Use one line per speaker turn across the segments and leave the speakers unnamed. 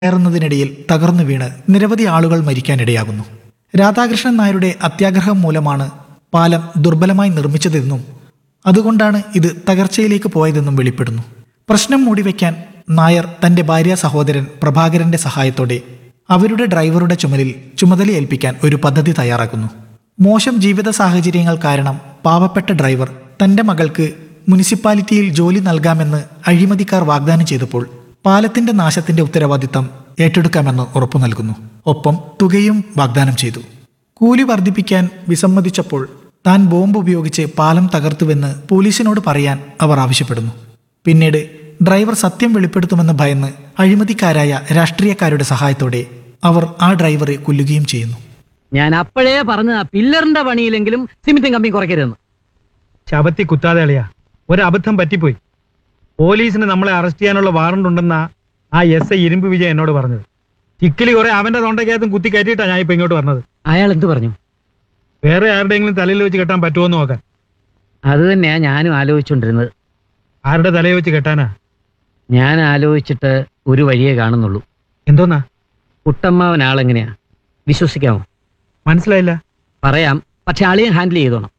കയറുന്നതിനിടയിൽ തകർന്നു വീണ് നിരവധി ആളുകൾ മരിക്കാനിടയാകുന്നു രാധാകൃഷ്ണൻ നായരുടെ അത്യാഗ്രഹം മൂലമാണ് പാലം ദുർബലമായി നിർമ്മിച്ചതെന്നും അതുകൊണ്ടാണ് ഇത് തകർച്ചയിലേക്ക് പോയതെന്നും വെളിപ്പെടുന്നു പ്രശ്നം മൂടിവെക്കാൻ നായർ തന്റെ ഭാര്യ സഹോദരൻ പ്രഭാകരന്റെ സഹായത്തോടെ അവരുടെ ഡ്രൈവറുടെ ചുമലിൽ ചുമതലയേൽപ്പിക്കാൻ ഒരു പദ്ധതി തയ്യാറാക്കുന്നു മോശം ജീവിത സാഹചര്യങ്ങൾ കാരണം പാവപ്പെട്ട ഡ്രൈവർ തന്റെ മകൾക്ക് മുനിസിപ്പാലിറ്റിയിൽ ജോലി നൽകാമെന്ന് അഴിമതിക്കാർ വാഗ്ദാനം ചെയ്തപ്പോൾ പാലത്തിന്റെ നാശത്തിന്റെ ഉത്തരവാദിത്തം ഏറ്റെടുക്കാമെന്ന് ഉറപ്പു നൽകുന്നു ഒപ്പം തുകയും വാഗ്ദാനം ചെയ്തു കൂലി വർദ്ധിപ്പിക്കാൻ വിസമ്മതിച്ചപ്പോൾ താൻ ബോംബ് ഉപയോഗിച്ച് പാലം തകർത്തുവെന്ന് പോലീസിനോട് പറയാൻ അവർ ആവശ്യപ്പെടുന്നു പിന്നീട് ഡ്രൈവർ സത്യം വെളിപ്പെടുത്തുമെന്ന് ഭയന്ന് അഴിമതിക്കാരായ രാഷ്ട്രീയക്കാരുടെ സഹായത്തോടെ അവർ ആ ഡ്രൈവറെ കൊല്ലുകയും ചെയ്യുന്നു
ഞാൻ അപ്പോഴേ പറഞ്ഞ പില്ലറിന്റെ പണിയിലെങ്കിലും സിമിറ്റും കമ്പി കുറയ്ക്കരുതെന്ന്
ശബത്തി കുത്താതെ അളിയാ ഒരബദ്ധം പറ്റിപ്പോയി പോലീസിന് നമ്മളെ അറസ്റ്റ് ചെയ്യാനുള്ള വാറണ്ട് ഉണ്ടെന്ന ആ എസ് ഐ ഇരുമ്പ് വിജയൻ എന്നോട് പറഞ്ഞത് ചിക്കിലി കുറെ അവന്റെ തൊണ്ടക്കകത്തും കുത്തി കയറ്റിയിട്ടാ ഞാൻ ഇപ്പൊ ഇങ്ങോട്ട് വന്നത്
അയാൾ എന്ത് പറഞ്ഞു
വേറെ ആരുടെയെങ്കിലും തലയിൽ വെച്ച് കെട്ടാൻ പറ്റുമോ എന്ന് നോക്കാൻ
അത് തന്നെയാ ഞാനും ആലോചിച്ചുകൊണ്ടിരുന്നത്
ആരുടെ തലയിൽ വെച്ച് കെട്ടാനാ
ഞാൻ ആലോചിച്ചിട്ട് ഒരു വഴിയേ കാണുന്നുള്ളൂ
എന്തോന്നാ
കുട്ടമ്മാവൻ ആളെങ്ങനെയാ വിശ്വസിക്കാമോ
മനസ്സിലായില്ല
പറയാം പക്ഷെ ആളെയും ഹാൻഡിൽ ചെയ്തോണം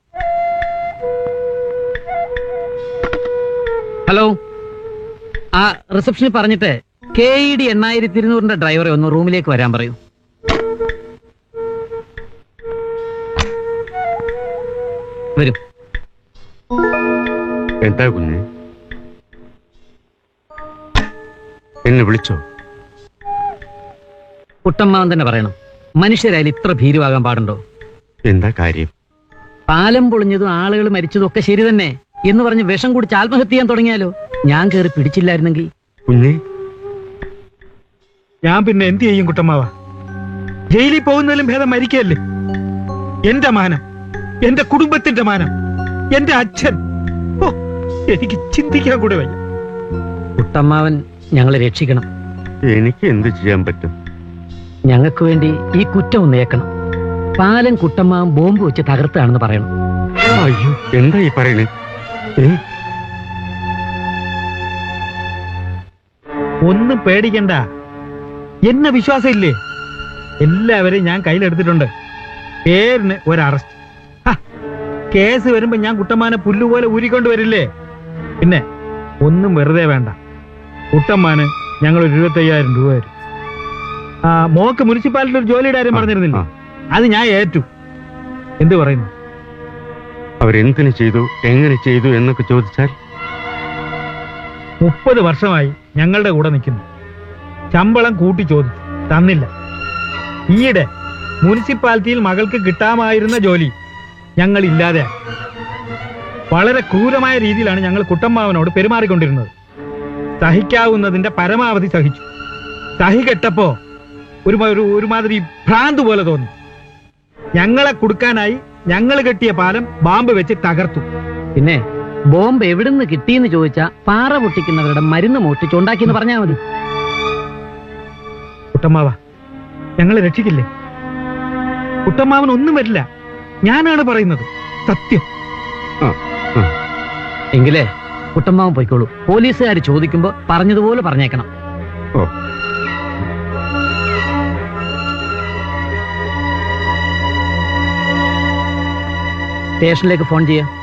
ഹലോ ആ റിസപ്ഷനിൽ പറഞ്ഞിട്ട് കെ ഇ ഡി എണ്ണായിരത്തി ഇരുന്നൂറിന്റെ ഡ്രൈവറെ ഒന്ന് റൂമിലേക്ക് വരാൻ പറയൂ വരൂ
എന്താ കുഞ്ഞ് എന്നെ വിളിച്ചോ
കുട്ടമ്മാവൻ തന്നെ പറയണം മനുഷ്യരായാലും ഇത്ര ഭീരുവാകാൻ പാടുണ്ടോ
എന്താ കാര്യം
പാലം പൊളിഞ്ഞതും ആളുകൾ മരിച്ചതും ഒക്കെ ശരി തന്നെ എന്ന് പറഞ്ഞ് വിഷം കുടിച്ച് ആത്മഹത്യ ചെയ്യാൻ തുടങ്ങിയാലോ ഞാൻ കയറി പിടിച്ചില്ലായിരുന്നെങ്കിൽ
കുഞ്ഞെ
ഞാൻ പിന്നെ എന്ത് ചെയ്യും കുട്ടമ്മാവ ജയിലിൽ പോകുന്നതിലും ഭേദം മരിക്കല്ലേ എന്റെ മാനം എന്റെ കുടുംബത്തിന്റെ മാനം എന്റെ അച്ഛൻ ഓ എനിക്ക് ചിന്തിക്കാൻ കൂടെ വയ്യ
കുട്ടമ്മാവൻ ഞങ്ങളെ രക്ഷിക്കണം
എനിക്ക് എന്ത് ചെയ്യാൻ പറ്റും
ഞങ്ങൾക്ക് വേണ്ടി ഈ കുറ്റം ഒന്ന് ഏക്കണം പാലം കുട്ടമ്മാവൻ ബോംബ് വെച്ച് തകർത്താണെന്ന് പറയണം
അയ്യോ എന്താ ഈ പറയണേ ഏ
ഒന്നും പേടിക്കണ്ട എന്നെ വിശ്വാസം ഇല്ലേ എല്ലാവരെയും ഞാൻ കയ്യിലെടുത്തിട്ടുണ്ട് പേരിന് ഒരു അറസ്റ്റ് കേസ് വരുമ്പോ ഞാൻ കുട്ടമ്മാനെ പുല്ലുപോലെ ഊരിക്കൊണ്ട് വരില്ലേ പിന്നെ ഒന്നും വെറുതെ വേണ്ട കുട്ടമ്മാന് ഞങ്ങൾ ഒരു ഇരുപത്തയ്യായിരം രൂപ തരും ആ മോക്ക് മുനിസിപ്പാലിറ്റി ഒരു ജോലിയുടെ കാര്യം
ആ,
പറഞ്ഞിരുന്നില്ലേ
ആ.
അത് ഞാൻ ഏറ്റു എന്ത് പറയുന്നു
അവരെന്തിനു ചെയ്തു എങ്ങനെ ചെയ്തു എന്നൊക്കെ ചോദിച്ചാൽ
മുപ്പത് വർഷമായി ഞങ്ങളുടെ കൂടെ നിൽക്കുന്നു ശമ്പളം കൂട്ടി ചോദിച്ചു തന്നില്ല ഈയിടെ മുനിസിപ്പാലിറ്റിയിൽ മകൾക്ക് കിട്ടാമായിരുന്ന ജോലി ഞങ്ങൾ ഇല്ലാതെ വളരെ ക്രൂരമായ രീതിയിലാണ് ഞങ്ങൾ കുട്ടമ്മാവനോട് പെരുമാറിക്കൊണ്ടിരുന്നത് സഹിക്കാവുന്നതിന്റെ പരമാവധി സഹിച്ചു സഹി കെട്ടപ്പോ ഒരു ഒരു ഒരുമാതിരി ഭ്രാന്ത് പോലെ തോന്നി ഞങ്ങളെ കൊടുക്കാനായി ഞങ്ങൾ കെട്ടിയ പാലം ബാമ്പ് വെച്ച് തകർത്തു
പിന്നെ ബോംബ് എവിടുന്ന് കിട്ടിയെന്ന് ചോദിച്ചാ പാറ പൊട്ടിക്കുന്നവരുടെ മരുന്ന് മോഷ്ടിച്ച് ഉണ്ടാക്കിയെന്ന് പറഞ്ഞാൽ മതി
കുട്ടമ്മാവ ഞങ്ങളെ രക്ഷിക്കില്ലേ കുട്ടമ്മാവൻ ഒന്നും വരില്ല ഞാനാണ് പറയുന്നത് സത്യം
എങ്കിലേ കുട്ടമ്മാവൻ പോയിക്കോളൂ പോലീസുകാർ ചോദിക്കുമ്പോ പറഞ്ഞതുപോലെ പറഞ്ഞേക്കണം
ഓ
സ്റ്റേഷനിലേക്ക് ഫോൺ ചെയ്യാം